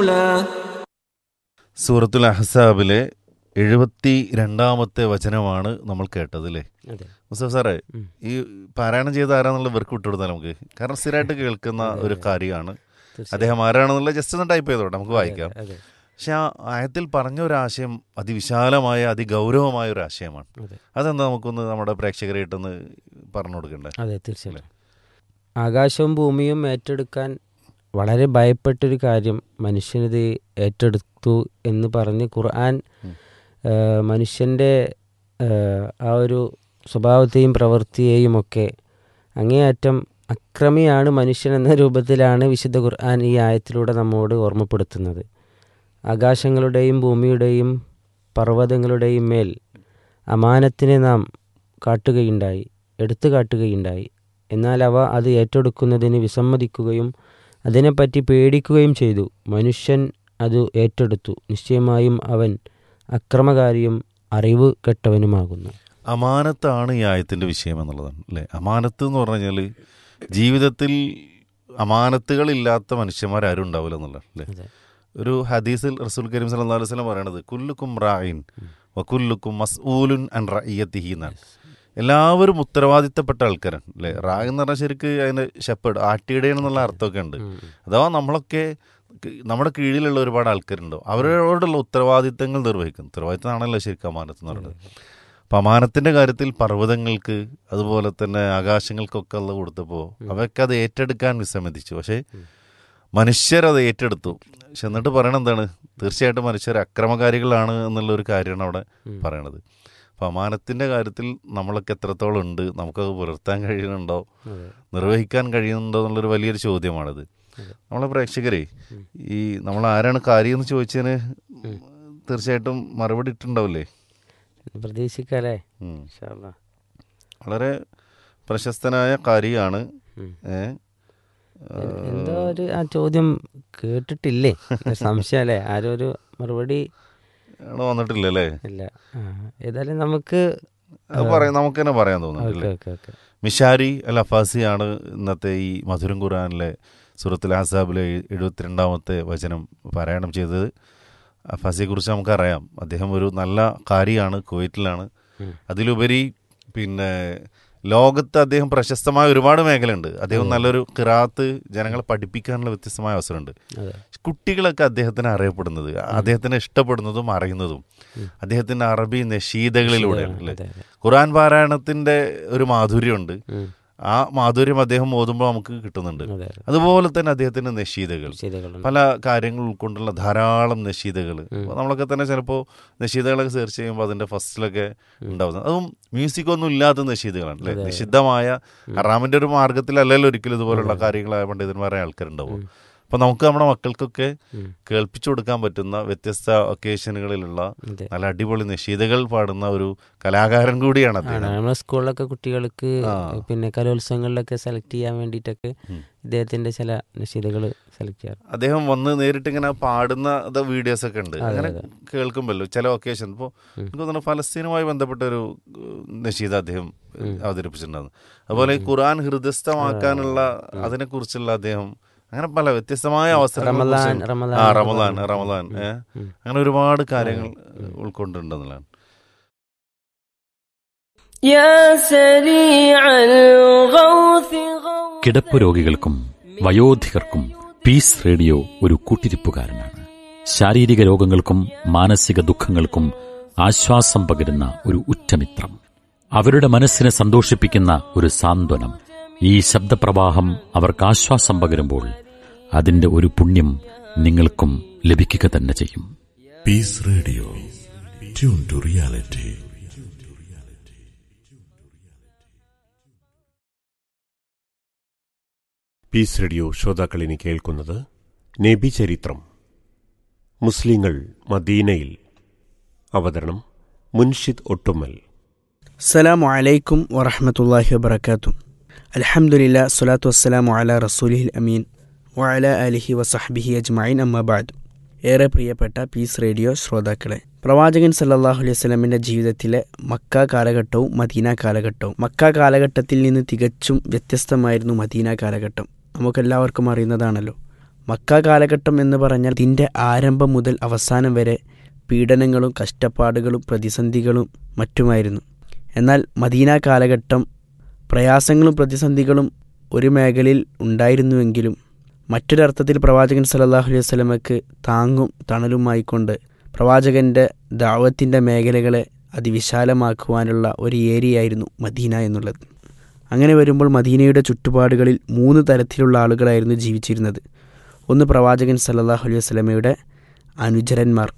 رسولا സൂറത്തുൽ അഹ്സാബിലെ എഴുപത്തി രണ്ടാമത്തെ വചനമാണ് നമ്മൾ കേട്ടത് അല്ലേ അതെ മുസ്തഫ സാറേ ഉം. ഈ പാരായണം ചെയ്ത ആരാന്നുള്ള ഇവർക്ക് വിട്ടുകൊടുത്താൽ നമുക്ക് കാരണം സ്ഥിരമായിട്ട് കേൾക്കുന്ന ഒരു കാര്യമാണ് തീർച്ചയായും. അദ്ദേഹം ആരാണെന്നുള്ള ജസ്റ്റ് ഒന്ന് ടൈപ്പ് ചെയ്തോട്ടെ നമുക്ക് വായിക്കാം അതെ പക്ഷെ ആ ആയത്തിൽ പറഞ്ഞ ഒരു ആശയം അതിവിശാലമായ അതിഗൗരവമായ ഒരു ആശയമാണ് അതെ അതെന്താ നമുക്കൊന്ന് നമ്മുടെ പ്രേക്ഷകരായിട്ടൊന്ന് പറഞ്ഞു കൊടുക്കണ്ടേ അതെ തീർച്ചയായിട്ടും ആകാശവും ഭൂമിയും ഏറ്റെടുക്കാൻ വളരെ ഭയപ്പെട്ടൊരു കാര്യം മനുഷ്യനിത് ഏറ്റെടുത്തു എന്ന് പറഞ്ഞ് ഖുർആൻ ഉം. ആ, മനുഷ്യൻ്റെ ആ, ആ ഒരു സ്വഭാവത്തെയും പ്രവൃത്തിയെയും ഒക്കെ അങ്ങേയറ്റം അക്രമിയാണ് മനുഷ്യൻ എന്ന രൂപത്തിലാണ് വിശുദ്ധ ഖുർആൻ ഈ ആയത്തിലൂടെ നമ്മോട് ഓർമ്മപ്പെടുത്തുന്നത് ആകാശങ്ങളുടെയും ഭൂമിയുടെയും പർവ്വതങ്ങളുടെയും മേൽ അമാനത്തിനെ നാം കാട്ടുകയുണ്ടായി എടുത്തു കാട്ടുകയുണ്ടായി എന്നാൽ അവ അത് ഏറ്റെടുക്കുന്നതിന് വിസമ്മതിക്കുകയും അതിനെപ്പറ്റി പേടിക്കുകയും ചെയ്തു മനുഷ്യൻ അത് ഏറ്റെടുത്തു നിശ്ചയമായും അവൻ അക്രമകാരിയും അറിവ് കെട്ടവനുമാകുന്നു അമാനത്താണ് ഈ ആയത്തിന്റെ വിഷയം എന്നുള്ളതാണ് അല്ലേ അമാനത്ത് എന്ന് പറഞ്ഞു കഴിഞ്ഞാൽ ജീവിതത്തിൽ അമാനത്തുകളില്ലാത്ത മനുഷ്യന്മാരാരും ഉണ്ടാവില്ല എന്നുള്ളത് അല്ലേ അതെ ഒരു ഹദീസിൽ റസൂൽ കരീം സല്ലല്ലാഹു അലൈഹി വസല്ലം പറയണത് കുല്ലുക്കും റായിൻ വക്കുല്ലുക്കും മസ്ഊലുൻ അൻ റഇയത്തിഹി എന്നാണ് എല്ലാവരും ഉത്തരവാദിത്തപ്പെട്ട ആൾക്കാരാണ് അല്ലേ റായ് എന്ന് പറഞ്ഞാൽ ശരിക്ക് അതിന് ഷെപ്പേഡ് ആട്ടിയിടയൻ എന്നുള്ള അർത്ഥമൊക്കെ ഉണ്ട് ഉം. അഥവാ നമ്മളൊക്കെ ക- നമ്മുടെ കീഴിലുള്ള ഒരുപാട് ആൾക്കാരുണ്ടോ അവരോടുള്ള ഉത്തരവാദിത്തങ്ങൾ നിർവഹിക്കും ഉത്തരവാദിത്തമാണല്ലോ ശരിക്കും അമാനത്ത് എന്ന് പറയുന്നത് അപ്പം അമാനത്തിൻ്റെ കാര്യത്തിൽ പർവ്വതങ്ങൾക്ക് അതുപോലെ തന്നെ ആകാശങ്ങൾക്കൊക്കെ ഉള്ള കൊടുത്തപ്പോൾ അവയൊക്കെ അത് ഏറ്റെടുക്കാൻ വിസമ്മതിച്ചു പക്ഷേ മനുഷ്യരത് ഏറ്റെടുത്തു പക്ഷെ എന്നിട്ട് പറയണത് എന്താണ് തീർച്ചയായിട്ടും മനുഷ്യർ അക്രമകാരികളാണ് എന്നുള്ള ഒരു കാര്യമാണ് അവിടെ ഉം. പറയണത് അപ്പം അമാനത്തിൻ്റെ കാര്യത്തിൽ നമ്മളൊക്കെ എത്രത്തോളം ഉണ്ട് നമുക്കത് പുലർത്താൻ കഴിയുന്നുണ്ടോ അതെ നിർവഹിക്കാൻ കഴിയുന്നുണ്ടോ എന്നുള്ളൊരു വലിയൊരു ചോദ്യമാണത് അതെ. നമ്മളെ പ്രേക്ഷകരെ ഉം. ഈ നമ്മൾ ആരാണ് കാര്യം എന്ന് ചോദിച്ചതിന് ഉം. തീർച്ചയായിട്ടും മറുപടി ഇട്ടുണ്ടാവില്ലേ പ്രതീക്ഷിക്കാല്ലേ ഉം. ഇൻഷാ അല്ലാ. വളരെ പ്രശസ്തനായ കാരിയാണ് ഉം. ഏ എന്തോ ഒരു ആ ചോദ്യം കേട്ടിട്ടില്ലേ ഒരു സംശയമല്ലേ ആരും ഒരു മറുപടി ആണ് വന്നിട്ടില്ലല്ലേ ഇല്ല ആ, ഏതായാലും നമുക്ക് അത് പറയാം നമുക്ക് തന്നെ പറയാൻ ഓക്കെ തോന്നുന്നില്ലേ ഓക്കെ ഓക്കെ മിഷാരി അൽ അഫാസിയാണ് ഇന്നത്തെ ഈ മധുരം ഖുറാനിലെ സുറത്തുൽ ആസാബിലെ എഴുപത്തിരണ്ടാമത്തെ വചനം പാരായണം ചെയ്തത് അഫാസിയെക്കുറിച്ച് നമുക്കറിയാം അദ്ദേഹം ഒരു നല്ല കാരിയാണ് കുവൈറ്റിലാണ് ഉം. അതിലുപരി പിന്നെ ലോകത്ത് അദ്ദേഹം പ്രശസ്തമായ ഒരുപാട് മേഖലയുണ്ട് അദ്ദേഹം നല്ലൊരു കിറാത്ത് ജനങ്ങളെ പഠിപ്പിക്കാനുള്ള വ്യത്യസ്തമായ അവസരമുണ്ട് അതെ കുട്ടികളൊക്കെ അദ്ദേഹത്തിനെ അറിയപ്പെടുന്നത് അദ്ദേഹത്തിനെ ഇഷ്ടപ്പെടുന്നതും അറിയുന്നതും അദ്ദേഹത്തിന്റെ അറബി നഷീദകളിലൂടെയാണ് അല്ലേ അതെ അതെ ഖുറാൻ പാരായണത്തിന്റെ ഒരു മാധുര്യമുണ്ട് ഉം. ആ മാധുര്യം അദ്ദേഹം ഓതുമ്പോൾ നമുക്ക് കിട്ടുന്നുണ്ട് അതെ അതെ അതുപോലെ തന്നെ അദ്ദേഹത്തിന്റെ നഷീദകൾ ശരികളുണ്ട് പല കാര്യങ്ങൾ ഉൾക്കൊണ്ടുള്ള ധാരാളം നഷീദകൾ നമ്മളൊക്കെ തന്നെ ചിലപ്പോൾ നഷീദകളൊക്കെ സെർച്ച് ചെയ്യുമ്പോൾ അതിന്റെ ഫസ്റ്റിലൊക്കെ ഉണ്ടാവുന്നത് അതും മ്യൂസിക് ഒന്നും ഇല്ലാത്ത നഷീദകളാണ് അല്ലേ നിഷിദ്ധമായ ഹറാമിന്റെ ഒരു മാർഗത്തിലല്ലല്ലോ ഒരിക്കലും ഇതുപോലുള്ള കാര്യങ്ങളായ പണ്ഡിതന്മാരായ ആൾക്കാരുണ്ടാവും അപ്പൊ നമുക്ക് നമ്മുടെ മക്കൾക്കൊക്കെ ഉം. കേൾപ്പിച്ചു കൊടുക്കാൻ പറ്റുന്ന വ്യത്യസ്ത ഒക്കേഷനുകളിലുള്ള അതെ നല്ല അടിപൊളി നഷീദകൾ പാടുന്ന ഒരു കലാകാരൻ കൂടിയാണ് ആണ് അദ്ദേഹം നമ്മളെ സ്കൂളിലൊക്കെ കുട്ടികൾക്ക് ആ. പിന്നെ കലോത്സവങ്ങളിലൊക്കെ സെലക്ട് ചെയ്യാൻ വേണ്ടിയിട്ടൊക്കെ ഉം. ഇദ്ദേഹത്തിന്റെ ചില നിശ്ചിതകൾ സെലക്ട് ചെയ്യാറ് അദ്ദേഹം വന്ന് നേരിട്ട് ഇങ്ങനെ പാടുന്ന വീഡിയോസ് ഒക്കെ ഉണ്ട് അതെ, അങ്ങനെ അതെ. കേൾക്കുമല്ലോ ചില ഒക്കേഷൻ ഇപ്പോൾ എനിക്ക് തോന്നുന്നു ഫലസ്തീനുമായി ബന്ധപ്പെട്ട ഒരു നഷീദ അദ്ദേഹം അവതരിപ്പിച്ചിട്ടുണ്ടായിരുന്നു അതുപോലെ ഈ ഖുർആൻ ഹൃദയസ്ഥമാക്കാനുള്ള അതിനെക്കുറിച്ചുള്ള അദ്ദേഹം അങ്ങനെ പല വ്യത്യസ്തമായ അവസരങ്ങളെ റമദാൻ, കുറിച്ച് റമദാൻ ആ എന്നൊക്കെ റമദാൻ പറഞ്ഞു. റമദാൻ ഏ ഉം. അങ്ങനെ ഒരുപാട് കാര്യങ്ങൾ ഉൾക്കൊണ്ടിട്ടുണ്ടെന്നുള്ളതാണ് يا سريع الغوث غوث കിടപ്പ് രോഗികൾക്കും വയോധികർക്കും പീസ് റേഡിയോ ഒരു കൂട്ടിരിപ്പുകാരനാണ് ശാരീരിക രോഗങ്ങൾക്കും മാനസിക ദുഃഖങ്ങൾക്കും ആശ്വാസം പകരുന്ന ഒരു ഉറ്റമിത്രം അവരുടെ മനസ്സിനെ സന്തോഷിപ്പിക്കുന്ന ഒരു സാന്ത്വനം ഈ ശബ്ദപ്രവാഹം അവർക്ക് ആശ്വാസം പകരുമ്പോൾ അതിന്റെ ഒരു പുണ്യം നിങ്ങൾക്കും ലഭിക്കുക തന്നെ ചെയ്യും Peace Radio. Tune to reality. Peace radio ശ്രോതാക്കൾ ഇനി കേൾക്കുന്നത് നബി ചരിത്രം മുസ്ലിങ്ങൾ മദീനയിൽ അവതരണം മുൻഷിദ് ഒട്ടുമൽ അസ്സലാമു അലൈക്കും വറഹമത്തല്ലാഹി വബർക്കാത്തു അൽഹംദുലില്ലാ സ്വലാത്തു വസ്സലാമു അല റസൂലിഹിൽ അമീൻ വഅല അലിഹി വസഹ്ബിഹി അജ്മഈൻ അമ്മബാദ് ഏറെ പ്രിയപ്പെട്ട പീസ് റേഡിയോ ശ്രോതാക്കളെ പ്രവാചകൻ സല്ലല്ലാഹു അലൈഹി വസല്ലമിന്റെ ജീവിതത്തിലെ മക്ക കാലഘട്ടവും മദീന കാലഘട്ടവും മക്ക കാലഘട്ടത്തിൽ നിന്ന് തികച്ചും വ്യത്യസ്തമായിരുന്നു മദീന കാലഘട്ടം നമുക്കെല്ലാവർക്കും അറിയുന്നതാണല്ലോ മക്ക കാലഘട്ടം എന്ന് പറഞ്ഞാൽ ഇതിൻ്റെ ആരംഭം മുതൽ അവസാനം വരെ പീഡനങ്ങളും കഷ്ടപ്പാടുകളും പ്രതിസന്ധികളും മറ്റുമായിരുന്നു എന്നാൽ മദീന കാലഘട്ടം പ്രയാസങ്ങളും പ്രതിസന്ധികളും ഒരു മേഖലയിൽ ഉണ്ടായിരുന്നുവെങ്കിലും മറ്റൊരർത്ഥത്തിൽ പ്രവാചകൻ സല്ലല്ലാഹു അലൈഹി വസല്ലമക്ക് താങ്ങും തണലുമായിക്കൊണ്ട് പ്രവാചകൻ്റെ ദാവത്തിൻ്റെ മേഖലകളെ അതിവിശാലമാക്കുവാനുള്ള ഒരു ഏരിയയായിരുന്നു മദീന എന്നുള്ളത് അങ്ങനെ വരുമ്പോൾ മദീനയുടെ ചുറ്റുപാടുകളിൽ മൂന്ന് തരത്തിലുള്ള ആളുകളായിരുന്നു ജീവിച്ചിരുന്നത് ഒന്ന് പ്രവാചകൻ സല്ലല്ലാഹു അലൈഹി വസല്ലമയുടെ അനുചരന്മാർ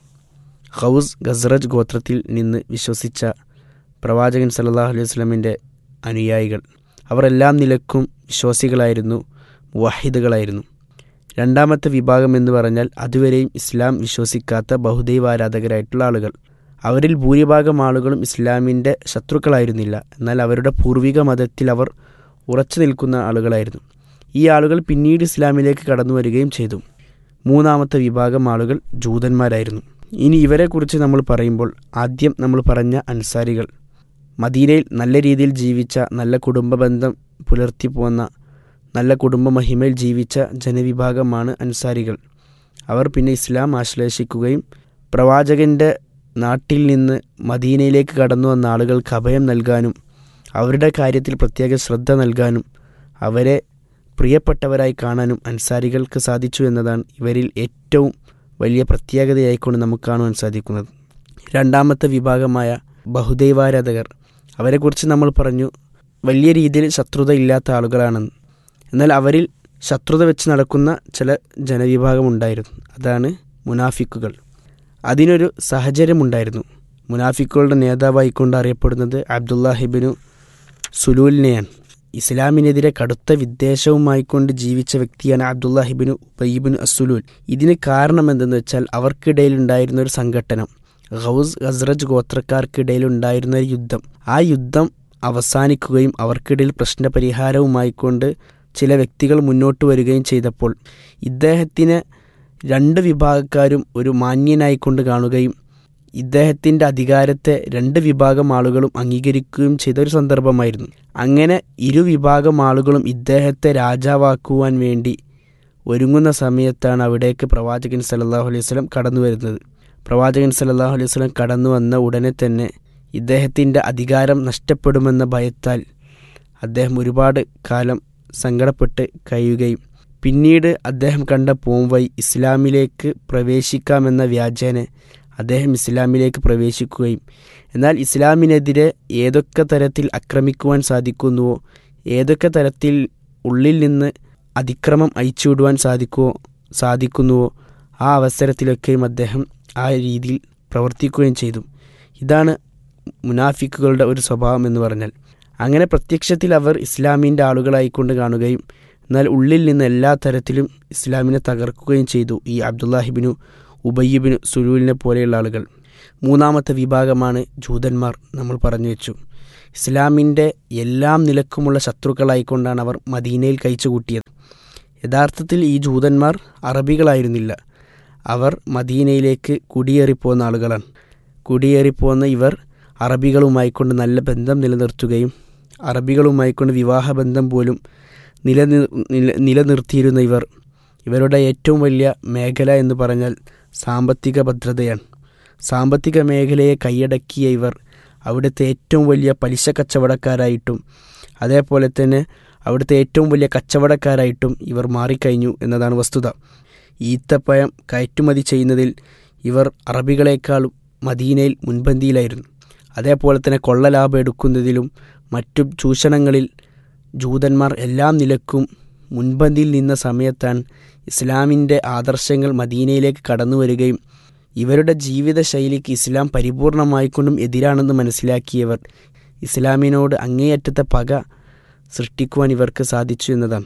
ഹൗസ് ഗസ്റജ് ഗോത്രത്തിൽ നിന്ന് വിശ്വസിച്ച പ്രവാചകൻ സല്ലല്ലാഹു അലൈഹി വസല്ലമിൻ്റെ അനുയായികൾ അവർ എല്ലാം നിലക്കും വിശ്വാസികളായിരുന്നു മുവാഹിദുകളായിരുന്നു രണ്ടാമത്തെ വിഭാഗം എന്ന് പറഞ്ഞാൽ അതുവരെയും ഇസ്ലാം വിശ്വസിക്കാത്ത ബഹുദൈവാരാധകരായിട്ടുള്ള ആളുകൾ അവരിൽ ഭൂരിഭാഗം ആളുകളും ഇസ്ലാമിൻ്റെ ശത്രുക്കളായിരുന്നില്ല എന്നാൽ അവരുടെ പൂർവിക മതത്തിൽ അവർ ഉറച്ചു നിൽക്കുന്ന ആളുകളായിരുന്നു ഈ ആളുകൾ പിന്നീട് ഇസ്ലാമിലേക്ക് കടന്നു വരികയും ചെയ്തു മൂന്നാമത്തെ വിഭാഗം ആളുകൾ ജൂതന്മാരായിരുന്നു ഇനി ഇവരെക്കുറിച്ച് നമ്മൾ പറയുമ്പോൾ ആദ്യം നമ്മൾ പറഞ്ഞ അൻസാരികൾ മദീനയിൽ നല്ല രീതിയിൽ ജീവിച്ച നല്ല കുടുംബ ബന്ധം പുലർത്തി പോന്ന നല്ല കുടുംബ മഹിമയിൽ ജീവിച്ച ജനവിഭാഗമാണ് അൻസാരികൾ അവർ പിന്നെ ഇസ്ലാം ആശ്ലേഷിക്കുകയും പ്രവാചകൻ്റെ നാട്ടിൽ നിന്ന് മദീനയിലേക്ക് കടന്നു വന്ന ആളുകൾക്ക് അഭയം നൽകാനും അവരുടെ കാര്യത്തിൽ പ്രത്യേക ശ്രദ്ധ നൽകാനും അവരെ പ്രിയപ്പെട്ടവരായി കാണാനും അൻസാരികൾക്ക് സാധിച്ചു എന്നതാണ് ഇവരിൽ ഏറ്റവും വലിയ പ്രത്യേകതയായിക്കൊണ്ട് നമുക്ക് കാണുവാൻ സാധിക്കുന്നത് രണ്ടാമത്തെ വിഭാഗമായ ബഹുദൈവാരാധകർ അവരെക്കുറിച്ച് നമ്മൾ പറഞ്ഞു വലിയ രീതിയിൽ ശത്രുത ഇല്ലാത്ത ആളുകളാണെന്ന് എന്നാൽ അവരിൽ ശത്രുത വെച്ച് നടക്കുന്ന ചില ജനവിഭാഗമുണ്ടായിരുന്നു അതാണ് മുനാഫിക്കുകൾ അതിനൊരു സാഹചര്യമുണ്ടായിരുന്നു മുനാഫിക്കുകളുടെ നേതാവായിക്കൊണ്ട് അറിയപ്പെടുന്നത് അബ്ദുല്ലാഹിബിനു സുലൂലിനെയാണ് ഇസ്ലാമിനെതിരെ കടുത്ത വിദ്വേഷവുമായിക്കൊണ്ട് ജീവിച്ച വ്യക്തിയാണ് അബ്ദുല്ലാഹിബിനു ഉബയ്യബിനു അസുലൂൽ ഇതിന് കാരണം എന്തെന്ന് വെച്ചാൽ അവർക്കിടയിൽ ഉണ്ടായിരുന്ന ഒരു സംഘട്ടനം ഹൗസ് ഹസ്രജ് ഗോത്രക്കാർക്കിടയിൽ ഉണ്ടായിരുന്ന ഒരു യുദ്ധം ആ യുദ്ധം അവസാനിക്കുകയും അവർക്കിടയിൽ പ്രശ്നപരിഹാരവുമായിക്കൊണ്ട് ചില വ്യക്തികൾ മുന്നോട്ട് വരികയും ചെയ്തപ്പോൾ ഇദ്ദേഹത്തിന് രണ്ട് വിഭാഗക്കാരും ഒരു മാന്യനായിക്കൊണ്ട് കാണുകയും ഇദ്ദേഹത്തിൻ്റെ അധികാരത്തെ രണ്ട് വിഭാഗം ആളുകളും അംഗീകരിക്കുകയും ചെയ്ത ഒരു സന്ദർഭമായിരുന്നു അങ്ങനെ ഇരു വിഭാഗം ആളുകളും ഇദ്ദേഹത്തെ രാജാവാക്കുവാൻ വേണ്ടി ഒരുങ്ങുന്ന സമയത്താണ് അവിടേക്ക് പ്രവാചകൻ സല്ലല്ലാഹു അലൈഹി വസല്ലം കടന്നു വരുന്നത് പ്രവാചകൻ സല്ലല്ലാഹു അലൈഹി വസല്ലം കടന്നു വന്ന ഉടനെ തന്നെ ഇദ്ദേഹത്തിൻ്റെ അധികാരം നഷ്ടപ്പെടുമെന്ന ഭയത്താൽ അദ്ദേഹം ഒരുപാട് കാലം സങ്കടപ്പെട്ട് കഴിയുകയും പിന്നീട് അദ്ദേഹം കണ്ട പോംവൈ ഇസ്ലാമിലേക്ക് പ്രവേശിക്കാമെന്ന വ്യാജേന അദ്ദേഹം ഇസ്ലാമിലേക്ക് പ്രവേശിക്കുകയും എന്നാൽ ഇസ്ലാമിനെതിരെ ഏതൊക്കെ തരത്തിൽ ആക്രമിക്കുവാൻ സാധിക്കുന്നുവോ ഏതൊക്കെ തരത്തിൽ ഉള്ളിൽ നിന്ന് അതിക്രമം അയച്ചുവിടുവാൻ സാധിക്കുവോ സാധിക്കുന്നുവോ ആ അവസരത്തിലൊക്കെയും അദ്ദേഹം ആ രീതിയിൽ പ്രവർത്തിക്കുകയും ചെയ്തു ഇതാണ് മുനാഫിക്കുകളുടെ ഒരു സ്വഭാവം എന്ന് പറഞ്ഞാൽ അങ്ങനെ പ്രത്യക്ഷത്തിൽ അവർ ഇസ്ലാമിൻ്റെ ആളുകളായിക്കൊണ്ട് കാണുകയും എന്നാൽ ഉള്ളിൽ നിന്ന് എല്ലാ തരത്തിലും ഇസ്ലാമിനെ തകർക്കുകയും ചെയ്തു ഈ അബ്ദുല്ലാഹിബിനു ഉബയ്യബിനു സുലൂലിനെ പോലെയുള്ള ആളുകൾ മൂന്നാമത്തെ വിഭാഗമാണ് ജൂതന്മാർ നമ്മൾ പറഞ്ഞു വെച്ചു ഇസ്ലാമിൻ്റെ എല്ലാം നിലക്കുമുള്ള ശത്രുക്കളായിക്കൊണ്ടാണ് അവർ മദീനയിൽ കഴിച്ചുകൂട്ടിയത് യഥാർത്ഥത്തിൽ ഈ ജൂതന്മാർ അറബികളായിരുന്നില്ല അവർ മദീനയിലേക്ക് കുടിയേറിപ്പോകുന്ന ആളുകളാണ് കുടിയേറിപ്പോകുന്ന ഇവർ അറബികളുമായിക്കൊണ്ട് നല്ല ബന്ധം നിലനിർത്തുകയും അറബികളുമായിക്കൊണ്ട് വിവാഹബന്ധം പോലും നിലനിർ നില നിലനിർത്തിയിരുന്ന ഇവർ ഇവരുടെ ഏറ്റവും വലിയ മേഖല എന്ന് പറഞ്ഞാൽ സാമ്പത്തിക ഭദ്രതയാണ് സാമ്പത്തിക മേഖലയെ കൈയടക്കിയ ഇവർ അവിടുത്തെ ഏറ്റവും വലിയ പലിശ കച്ചവടക്കാരായിട്ടും അതേപോലെ തന്നെ അവിടുത്തെ ഏറ്റവും വലിയ കച്ചവടക്കാരായിട്ടും ഇവർ മാറിക്കഴിഞ്ഞു എന്നതാണ് വസ്തുത ഈത്തപ്പഴം കയറ്റുമതി ചെയ്യുന്നതിൽ ഇവർ അറബികളെക്കാൾ മദീനയിൽ മുൻപന്തിയിലായിരുന്നു അതേപോലെ തന്നെ കൊള്ള ലാഭം എടുക്കുന്നതിലും മറ്റു ചൂഷണങ്ങളിൽ ജൂതന്മാർ എല്ലാം നിലക്കും മുൻപന്തിയിൽ നിന്ന സമയത്താണ് ഇസ്ലാമിൻ്റെ ആദർശങ്ങൾ മദീനയിലേക്ക് കടന്നു വരികയും ഇവരുടെ ജീവിതശൈലിക്ക് ഇസ്ലാം പരിപൂർണമായിക്കൊണ്ടും എതിരാണെന്ന് മനസ്സിലാക്കിയവർ ഇസ്ലാമിനോട് അങ്ങേയറ്റത്തെ പക സൃഷ്ടിക്കുവാൻ ഇവർക്ക് സാധിച്ചു എന്നതാണ്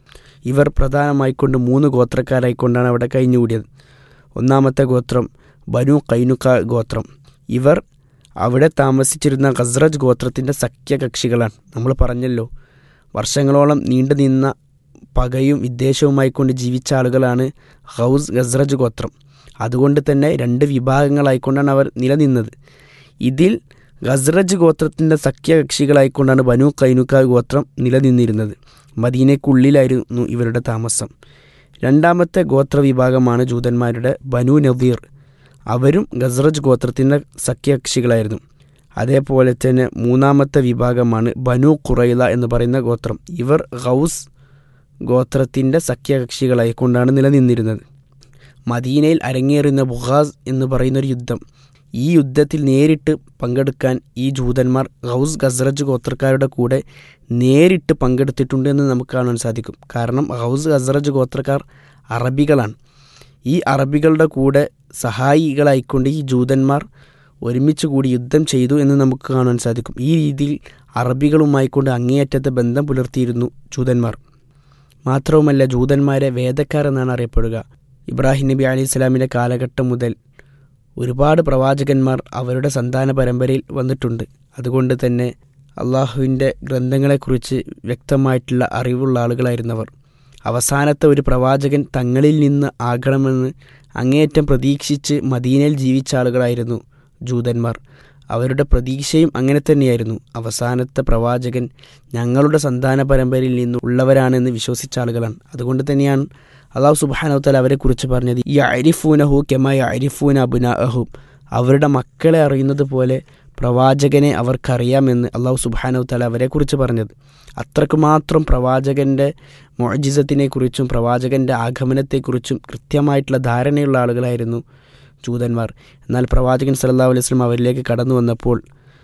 ഇവർ പ്രധാനമായിക്കൊണ്ട് മൂന്ന് ഗോത്രക്കാരായിക്കൊണ്ടാണ് അവിടെ കഴിഞ്ഞുകൂടിയത് ഒന്നാമത്തെ ഗോത്രം ബനു കൈനുക്ക ഗോത്രം ഇവർ അവിടെ താമസിച്ചിരുന്ന ഖസ്രജ് ഗോത്രത്തിൻ്റെ സഖ്യകക്ഷികളാണ് നമ്മൾ പറഞ്ഞല്ലോ വർഷങ്ങളോളം നീണ്ടു നിന്ന പകയും വിദ്വേഷവുമായിക്കൊണ്ട് ജീവിച്ച ആളുകളാണ് ഹൗസ് ഗസ്രജ് ഗോത്രം അതുകൊണ്ട് തന്നെ രണ്ട് വിഭാഗങ്ങളായിക്കൊണ്ടാണ് അവർ നിലനിന്നത് ഇതിൽ ഗസ്രജ് ഗോത്രത്തിൻ്റെ സഖ്യകക്ഷികളായിക്കൊണ്ടാണ് ബനു കൈനുക്ക ഗോത്രം നിലനിന്നിരുന്നത് മദീനയ്ക്കുള്ളിലായിരുന്നു ഇവരുടെ താമസം രണ്ടാമത്തെ ഗോത്രവിഭാഗമാണ് ജൂതന്മാരുടെ ബനു നദീർ അവരും ഗസ്റജ് ഗോത്രത്തിൻ്റെ സഖ്യകക്ഷികളായിരുന്നു അതേപോലെ തന്നെ മൂന്നാമത്തെ വിഭാഗമാണ് ബനു ഖുറൈല എന്ന് പറയുന്ന ഗോത്രം ഇവർ ഗൗസ് ഗോത്രത്തിൻ്റെ സഖ്യകക്ഷികളായിക്കൊണ്ടാണ് നിലനിന്നിരുന്നത് മദീനയിൽ അരങ്ങേറുന്ന ബുഹാസ് എന്ന് പറയുന്നൊരു യുദ്ധം ഈ യുദ്ധത്തിൽ നേരിട്ട് പങ്കെടുക്കാൻ ഈ ജൂതന്മാർ ഗൗസ് ഗസ്റജ് ഗോത്രക്കാരുടെ കൂടെ നേരിട്ട് പങ്കെടുത്തിട്ടുണ്ട് എന്ന് നമുക്ക് കാണാൻ സാധിക്കും കാരണം ഗൗസ് ഗസ്റജ് ഗോത്രക്കാർ അറബികളാണ് ഈ അറബികളുടെ കൂടെ സഹായികളായിക്കൊണ്ട് ഈ ജൂതന്മാർ ഒരുമിച്ച് കൂടി യുദ്ധം ചെയ്തു എന്ന് നമുക്ക് കാണാൻ സാധിക്കും ഈ രീതിയിൽ അറബികളുമായിക്കൊണ്ട് അങ്ങേയറ്റത്തെ ബന്ധം പുലർത്തിയിരുന്നു ജൂതന്മാർ മാത്രവുമല്ല ജൂതന്മാരെ വേദക്കാർ എന്നാണ് അറിയപ്പെടുക ഇബ്രാഹിം നബി അലി ഇസ്ലാമിൻ്റെ കാലഘട്ടം മുതൽ ഒരുപാട് പ്രവാചകന്മാർ അവരുടെ സന്താന പരമ്പരയിൽ വന്നിട്ടുണ്ട് അതുകൊണ്ട് തന്നെ അള്ളാഹുവിൻ്റെ ഗ്രന്ഥങ്ങളെക്കുറിച്ച് വ്യക്തമായിട്ടുള്ള അറിവുള്ള ആളുകളായിരുന്നവർ അവസാനത്തെ ഒരു പ്രവാചകൻ തങ്ങളിൽ നിന്ന് ആകണമെന്ന് അങ്ങേയറ്റം പ്രതീക്ഷിച്ച് മദീനയിൽ ജീവിച്ച ആളുകളായിരുന്നു ജൂതന്മാർ അവരുടെ പ്രതീക്ഷയും അങ്ങനെ തന്നെയായിരുന്നു അവസാനത്തെ പ്രവാചകൻ ഞങ്ങളുടെ സന്താന പരമ്പരയിൽ നിന്ന് ഉള്ളവരാണെന്ന് വിശ്വസിച്ച ആളുകളാണ് അതുകൊണ്ട് തന്നെയാണ് അള്ളാഹു സുബാനവത്താൽ അവരെക്കുറിച്ച് പറഞ്ഞത് ഈ അരിഫൂനഹു കെമായ അരിഫൂന അബുനാഹും അവരുടെ മക്കളെ അറിയുന്നത് പോലെ പ്രവാചകനെ അവർക്കറിയാമെന്ന് അള്ളാഹു സുബാനവത്താൽ അവരെക്കുറിച്ച് പറഞ്ഞത് അത്രക്ക് മാത്രം പ്രവാചകൻ്റെ മൊജിസത്തിനെക്കുറിച്ചും പ്രവാചകൻ്റെ ആഗമനത്തെക്കുറിച്ചും കൃത്യമായിട്ടുള്ള ധാരണയുള്ള ആളുകളായിരുന്നു ജൂതന്മാർ എന്നാൽ പ്രവാചകൻ സല്ലാ അലൈഹി സ്വലം അവരിലേക്ക് കടന്നു വന്നപ്പോൾ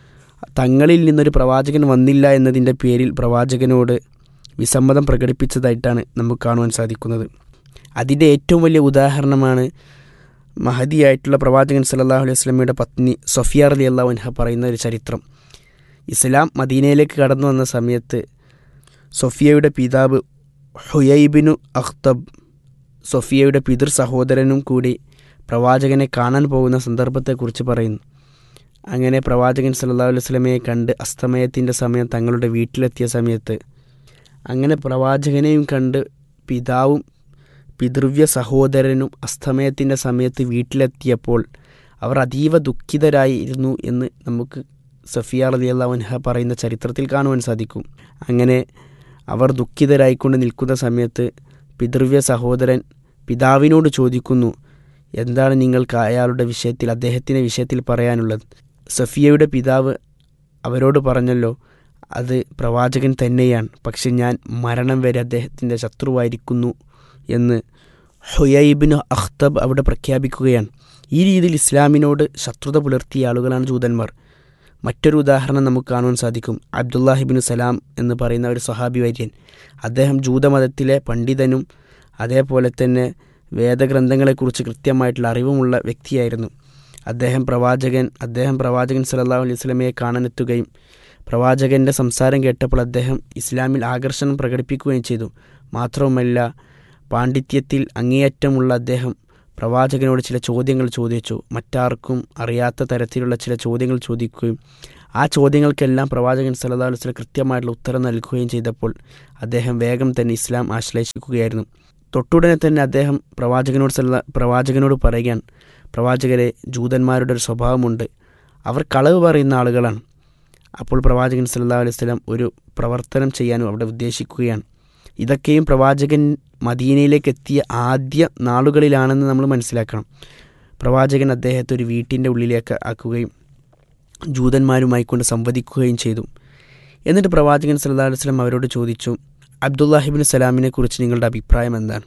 തങ്ങളിൽ നിന്നൊരു പ്രവാചകൻ വന്നില്ല എന്നതിൻ്റെ പേരിൽ പ്രവാചകനോട് വിസമ്മതം പ്രകടിപ്പിച്ചതായിട്ടാണ് നമുക്ക് കാണുവാൻ സാധിക്കുന്നത് അതിൻ്റെ ഏറ്റവും വലിയ ഉദാഹരണമാണ് മഹദിയായിട്ടുള്ള പ്രവാചകൻ സല്ലാഹു അലൈഹി സ്വലമയുടെ പത്നി സൊഫിയ അലി അള്ളാഹുൻഹ പറയുന്ന ഒരു ചരിത്രം ഇസ്ലാം മദീനയിലേക്ക് കടന്നു വന്ന സമയത്ത് സൊഫിയയുടെ പിതാവ് ഹുയൈബിനു അഖ്തബ് സൊഫിയയുടെ പിതൃ സഹോദരനും കൂടി പ്രവാചകനെ കാണാൻ പോകുന്ന സന്ദർഭത്തെക്കുറിച്ച് പറയുന്നു അങ്ങനെ പ്രവാചകൻ സല്ലാ അലൈഹി സ്വലമയെ കണ്ട് അസ്തമയത്തിൻ്റെ സമയം തങ്ങളുടെ വീട്ടിലെത്തിയ സമയത്ത് അങ്ങനെ പ്രവാചകനെയും കണ്ട് പിതാവും പിതൃവ്യ സഹോദരനും അസ്തമയത്തിൻ്റെ സമയത്ത് വീട്ടിലെത്തിയപ്പോൾ അവർ അതീവ ദുഃഖിതരായിരുന്നു എന്ന് നമുക്ക് സഫിയ അലി അള്ളാഹുൻഹ പറയുന്ന ചരിത്രത്തിൽ കാണുവാൻ സാധിക്കും അങ്ങനെ അവർ ദുഃഖിതരായിക്കൊണ്ട് നിൽക്കുന്ന സമയത്ത് പിതൃവ്യ സഹോദരൻ പിതാവിനോട് ചോദിക്കുന്നു എന്താണ് നിങ്ങൾക്ക് അയാളുടെ വിഷയത്തിൽ അദ്ദേഹത്തിൻ്റെ വിഷയത്തിൽ പറയാനുള്ളത് സഫിയയുടെ പിതാവ് അവരോട് പറഞ്ഞല്ലോ അത് പ്രവാചകൻ തന്നെയാണ് പക്ഷെ ഞാൻ മരണം വരെ അദ്ദേഹത്തിൻ്റെ ശത്രുവായിരിക്കുന്നു എന്ന് ഹുയൈബിന് അഖ്തബ് അവിടെ പ്രഖ്യാപിക്കുകയാണ് ഈ രീതിയിൽ ഇസ്ലാമിനോട് ശത്രുത പുലർത്തിയ ആളുകളാണ് ജൂതന്മാർ മറ്റൊരു ഉദാഹരണം നമുക്ക് കാണുവാൻ സാധിക്കും അബ്ദുല്ലാഹിബിന് സലാം എന്ന് പറയുന്ന ഒരു സഹാബി വര്യൻ അദ്ദേഹം ജൂതമതത്തിലെ പണ്ഡിതനും അതേപോലെ തന്നെ വേദഗ്രന്ഥങ്ങളെക്കുറിച്ച് കൃത്യമായിട്ടുള്ള അറിവുമുള്ള വ്യക്തിയായിരുന്നു അദ്ദേഹം പ്രവാചകൻ അദ്ദേഹം പ്രവാചകൻ സല്ലല്ലാഹു അലൈഹി സ്വലമയെ കാണാനെത്തുകയും പ്രവാചകൻ്റെ സംസാരം കേട്ടപ്പോൾ അദ്ദേഹം ഇസ്ലാമിൽ ആകർഷണം പ്രകടിപ്പിക്കുകയും ചെയ്തു മാത്രവുമല്ല പാണ്ഡിത്യത്തിൽ അങ്ങേയറ്റമുള്ള അദ്ദേഹം പ്രവാചകനോട് ചില ചോദ്യങ്ങൾ ചോദിച്ചു മറ്റാർക്കും അറിയാത്ത തരത്തിലുള്ള ചില ചോദ്യങ്ങൾ ചോദിക്കുകയും ആ ചോദ്യങ്ങൾക്കെല്ലാം പ്രവാചകൻ സല്ലല്ലാഹു അലൈഹി വസല്ലം കൃത്യമായിട്ടുള്ള ഉത്തരം നൽകുകയും ചെയ്തപ്പോൾ അദ്ദേഹം വേഗം തന്നെ ഇസ്ലാം ആശ്ലേഷിക്കുകയായിരുന്നു തൊട്ടുടനെ തന്നെ അദ്ദേഹം പ്രവാചകനോട് സല്ല പ്രവാചകനോട് പറയുകയാണ് പ്രവാചകരെ ജൂതന്മാരുടെ ഒരു സ്വഭാവമുണ്ട് അവർ കളവ് പറയുന്ന ആളുകളാണ് അപ്പോൾ പ്രവാചകൻ സല്ലല്ലാഹു അലൈഹി വസല്ലം ഒരു പ്രവർത്തനം ചെയ്യാനും അവിടെ ഉദ്ദേശിക്കുകയാണ് ഇതൊക്കെയും പ്രവാചകൻ മദീനയിലേക്ക് എത്തിയ ആദ്യ നാളുകളിലാണെന്ന് നമ്മൾ മനസ്സിലാക്കണം പ്രവാചകൻ അദ്ദേഹത്തെ ഒരു വീട്ടിൻ്റെ ഉള്ളിലേക്ക് ആക്കുകയും ജൂതന്മാരുമായി കൊണ്ട് സംവദിക്കുകയും ചെയ്തു എന്നിട്ട് പ്രവാചകൻ സല്ലല്ലാഹു അലൈഹി വസല്ലം അവരോട് ചോദിച്ചു അബ്ദുല്ലാഹിബിൻ സലാമിനെ കുറിച്ച് നിങ്ങളുടെ അഭിപ്രായം എന്താണ്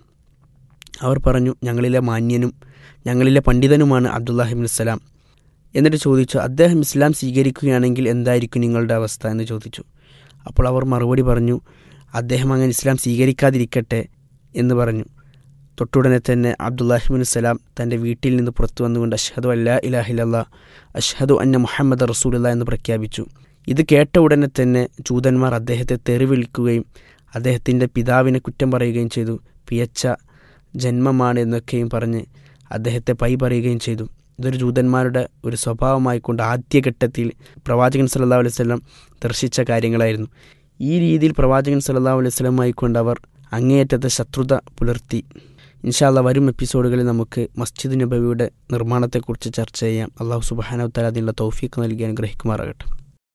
അവർ പറഞ്ഞു ഞങ്ങളിലെ മാന്യനും ഞങ്ങളിലെ പണ്ഡിതനുമാണ് അബ്ദുല്ലാഹിബിൻ സലാം എന്നിട്ട് ചോദിച്ചു അദ്ദേഹം ഇസ്ലാം സ്വീകരിക്കുകയാണെങ്കിൽ എന്തായിരിക്കും നിങ്ങളുടെ അവസ്ഥ എന്ന് ചോദിച്ചു അപ്പോൾ അവർ മറുപടി പറഞ്ഞു അദ്ദേഹം അങ്ങനെ ഇസ്ലാം സ്വീകരിക്കാതിരിക്കട്ടെ എന്ന് പറഞ്ഞു തൊട്ടുടനെ തന്നെ അബ്ദുല്ലാഹിബിൻ സലാം തൻ്റെ വീട്ടിൽ നിന്ന് പുറത്തു വന്നുകൊണ്ട് അഷ്ഹദു അല്ലാ ഇലാഹിലല്ല അഷ്ഹദു അന്ന മുഹമ്മദ് റസൂലുള്ള എന്ന് പ്രഖ്യാപിച്ചു ഇത് കേട്ട ഉടനെ തന്നെ ജൂതന്മാർ അദ്ദേഹത്തെ തെറിവിളിക്കുകയും അദ്ദേഹത്തിൻ്റെ പിതാവിനെ കുറ്റം പറയുകയും ചെയ്തു പിയച്ച ജന്മമാണ് എന്നൊക്കെയും പറഞ്ഞ് അദ്ദേഹത്തെ പൈ പറയുകയും ചെയ്തു ഇതൊരു ജൂതന്മാരുടെ ഒരു സ്വഭാവമായിക്കൊണ്ട് ആദ്യഘട്ടത്തിൽ പ്രവാചകൻ സല്ലല്ലാഹു അലൈഹി വസല്ലം ദർശിച്ച കാര്യങ്ങളായിരുന്നു ഈ രീതിയിൽ പ്രവാചകൻ സല്ലല്ലാഹു അലൈഹി വസല്ലമായിക്കൊണ്ട് അവർ അങ്ങേയറ്റത്തെ ശത്രുത പുലർത്തി ഇൻഷാല്ല വരും എപ്പിസോഡുകളിൽ നമുക്ക് മസ്ജിദ് നബവിയുടെ നിർമ്മാണത്തെക്കുറിച്ച് ചർച്ച ചെയ്യാം അള്ളാഹു സുബാനവ് തല അതിനുള്ള തൗഫീഖ് നൽകി അനുഗ്രഹിക്കുമാറാകട്ടെ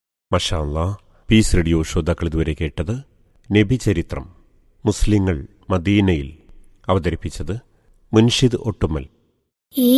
മഷാല്ല പീസ് റേഡിയോ ശ്രോതാക്കൾ ഇതുവരെ കേട്ടത് നബി ചരിത്രം മുസ്ലിങ്ങൾ മദീനയിൽ അവതരിപ്പിച്ചത് മുൻഷിദ് ഒട്ടുമൽ ഈ